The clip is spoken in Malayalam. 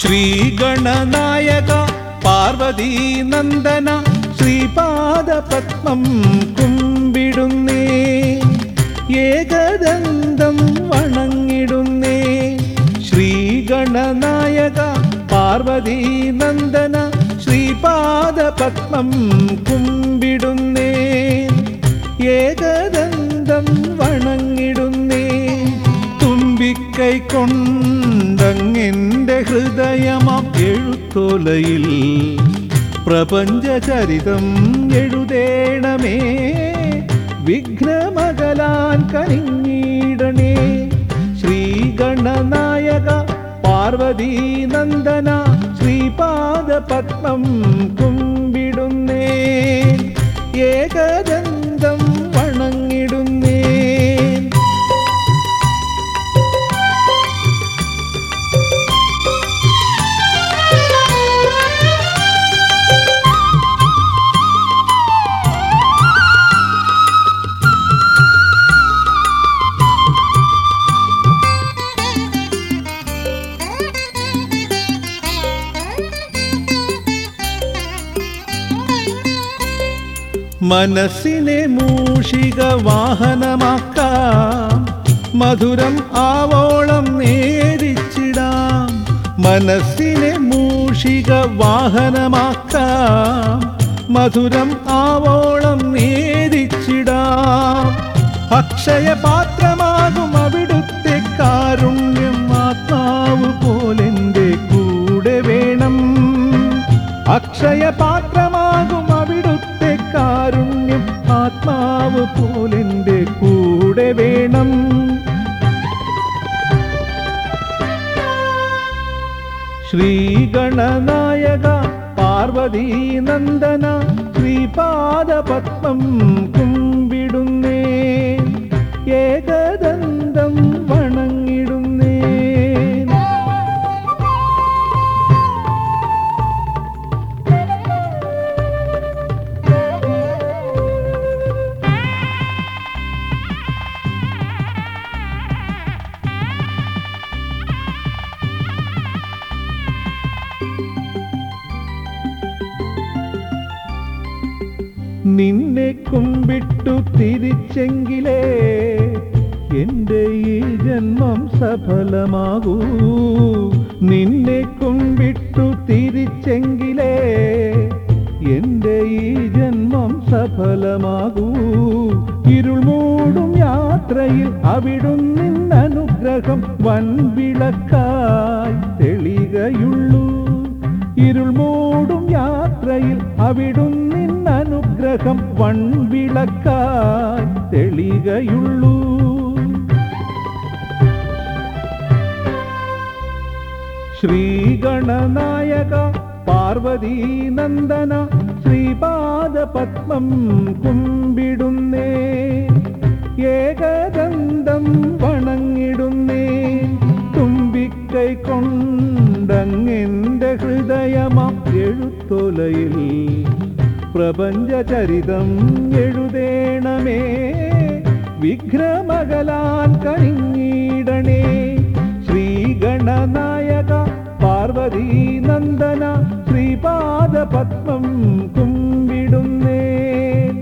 ശ്രീഗണനായക പാർവതീ നന്ദന ശ്രീപാദപത്മം കുമ്പിടുന്നേ ഏകദന്തം വണങ്ങിടുന്നേ ശ്രീഗണനായക പാർവതീ നന്ദന ശ്രീപാദപത്മം കുമ്പിടുന്നേ ഏകദന്തം വണങ്ങിടുന്നേ തുമ്പിക്കൈ കൊണ്ടങ്ങെന്റെ ഹൃദയമാം എഴുത്തോലയിൽ പ്രപഞ്ചചരിതം എഴുതേണമേ വിഘ്നമകലാൻ കനിഞ്ഞിടണേ ശ്രീഗണനായക പാർവതീ നന്ദന ശ്രീപാദപത്മം കുമ്പിടുന്നേ ഏകദന്തം വണങ്ങിടുന്നേ മനസ്സിനെ മൂഷിക വാഹനമാക്കാം മധുരം ആവോളം നേരിച്ചിടാം മനസ്സിനെ മൂഷിക വാഹനമാക്കാം മധുരം ആവോളം നേരിച്ചിടാം അക്ഷയപാത്രമാകും അവിടുത്തെ കാരുണ്യം ആത്മാവ് പോലെന്റെ കൂടെ വേണം അക്ഷയപാത്രമാകും അവിടുത്തെ കാരുണ്യം ആത്മാവ് പോലെന്റെ കൂടെ വേണം ശ്രീഗണനായക പാർവതീ നന്ദന ശ്രീപാദപത്മം കുമ്പിടുന്നേ ഏകദന്തം വണങ്ങിടുന്നേ നിന്നെ കുമ്പിട്ടു തിരിച്ചെങ്കിലേ എന്റെ ഈ ജന്മം സഫലമാകൂ നിന്നെ കുമ്പിട്ടു തിരിച്ചെങ്കിലേ എന്റെ ഈ ജന്മം സഫലമാകൂ ഇരുൾ മൂടും യാത്രയിൽ അവിടുന്നിന്നനുഗ്രഹം വൻവിളക്കായി തെളികയുള്ളൂ ഇരുൾ മൂടും യാത്രയിൽ അവിടുന്നിന്നനുഗ്രഹം വൻവിളക്കായി തെളികയുള്ളൂ ശ്രീഗണനായക പാർവതീ നന്ദന ശ്രീപാദപത്മം കുമ്പിടുന്നേ ഏകദന്തം വണങ്ങിടുന്നേ തുമ്പിക്കൈ കൊണ്ടങ്ങെന്റെ ഹൃദയമാം എഴുത്തൊലയിൽ പ്രപഞ്ചചരിതം എഴുതേണമേ വിഘ്നമകലാൻ കനിഞ്ഞിടണേ ശ്രീഗണനായക പാർവതീ നന്ദന ശ്രീപാദപത്മം കുമ്പിടുന്നേ